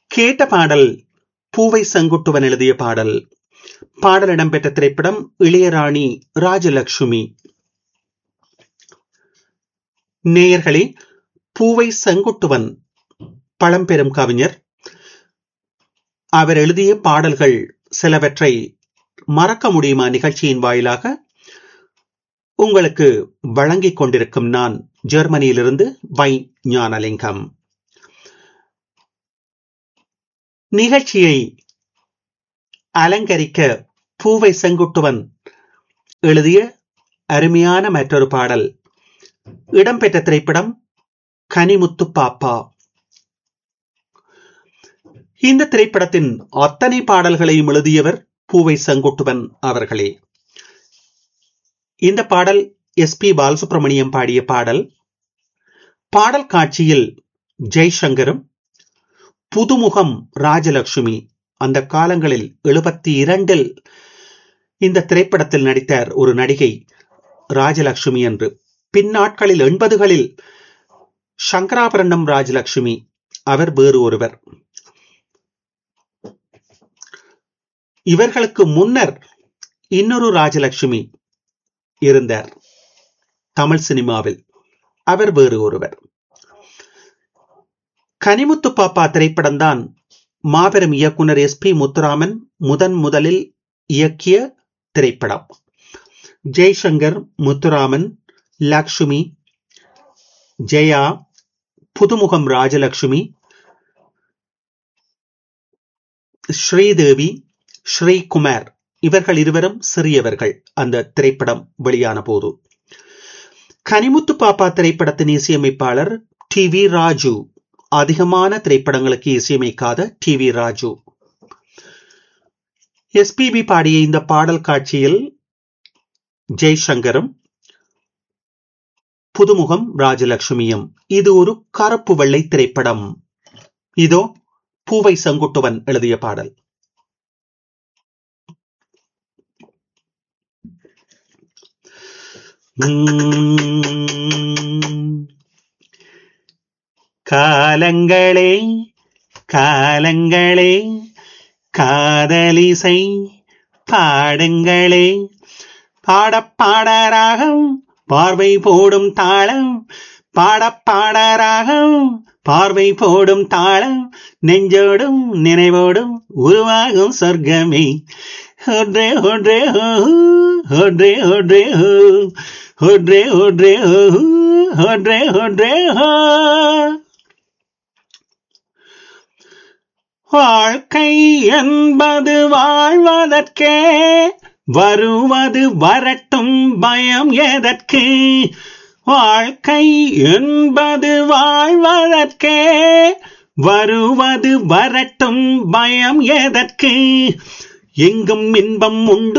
கேட்ட பாடல் பூவை செங்குட்டுவன் எழுதிய பாடல் பாடல் இடம்பெற்ற திரைப்படம் இளையராணி ராஜலட்சுமி நேயர்களே பூவை செங்குட்டுவன் பழம்பெரும் கவிஞர் அவர் எழுதிய பாடல்கள் சிலவற்றை மறக்க முடியுமா நிகழ்ச்சியின் வாயிலாக உங்களுக்கு வழங்கிக் கொண்டிருக்கும் நான் ஜெர்மனியிலிருந்து வை ஞானலிங்கம் நிகழ்ச்சியை அலங்கரிக்க பூவை செங்குட்டுவன் எழுதிய அருமையான மற்றொரு பாடல் இடம்பெற்ற திரைப்படம் கனிமுத்து பாப்பா இந்த திரைப்படத்தின் அத்தனை பாடல்களையும் எழுதியவர் பூவை செங்குட்டுவன் அவர்களே இந்த பாடல் எஸ் பி பாலசுப்ரமணியம் பாடிய பாடல் பாடல் காட்சியில் ஜெய்சங்கரும் புதுமுகம் ராஜலட்சுமி அந்த காலங்களில் எழுபத்தி இரண்டில் இந்த திரைப்படத்தில் நடித்தார் ஒரு நடிகை ராஜலட்சுமி என்று பின்னாட்களில் எண்பதுகளில் சங்கராபரணம் ராஜலட்சுமி அவர் வேறு ஒருவர் இவர்களுக்கு முன்னர் இன்னொரு ராஜலட்சுமி இருந்தார் தமிழ் சினிமாவில் அவர் வேறு ஒருவர் கனிமுத்து பாப்பா திரைப்படம்தான் மாபெரும் இயக்குனர் எஸ் பி முத்துராமன் முதன் முதலில் இயக்கிய திரைப்படம் ஜெய்சங்கர் முத்துராமன் லக்ஷ்மி ஜெயா புதுமுகம் ராஜலட்சுமி ஸ்ரீதேவி ஸ்ரீகுமார் இவர்கள் இருவரும் சிறியவர்கள் அந்த திரைப்படம் வெளியான போது கனிமுத்து பாப்பா திரைப்படத்தின் இசையமைப்பாளர் டி வி ராஜு அதிகமான திரைப்படங்களுக்கு இசையமைக்காத டி வி ராஜு எஸ்பிபி பாடிய இந்த பாடல் காட்சியில் ஜெய்சங்கரும் புதுமுகம் ராஜலட்சுமியும் இது ஒரு கருப்பு வெள்ளை திரைப்படம் இதோ பூவை செங்குட்டுவன் எழுதிய பாடல் காலங்களே காலங்களே காதலிசை பாடுங்களே பாடப்பாடராகம் பார்வை போடும் தாளம் பாடப்பாடராகம் பார்வை போடும் தாளம் நெஞ்சோடும் நினைவோடும் உருவாகும் சொர்க்கமே ஒன்றே ஒன்றே ஒன்றே ஒன்றே ஒன்றே ஒன்றே ஒன்றே ஒன்றே வாழ்க்கை என்பது வாழ்வதற்கே வருவது வரட்டும் பயம் எதற்கு வாழ்க்கை என்பது வாழ்வதற்கே வருவது வரட்டும் பயம் எதற்கு எங்கும் இன்பம் உண்டு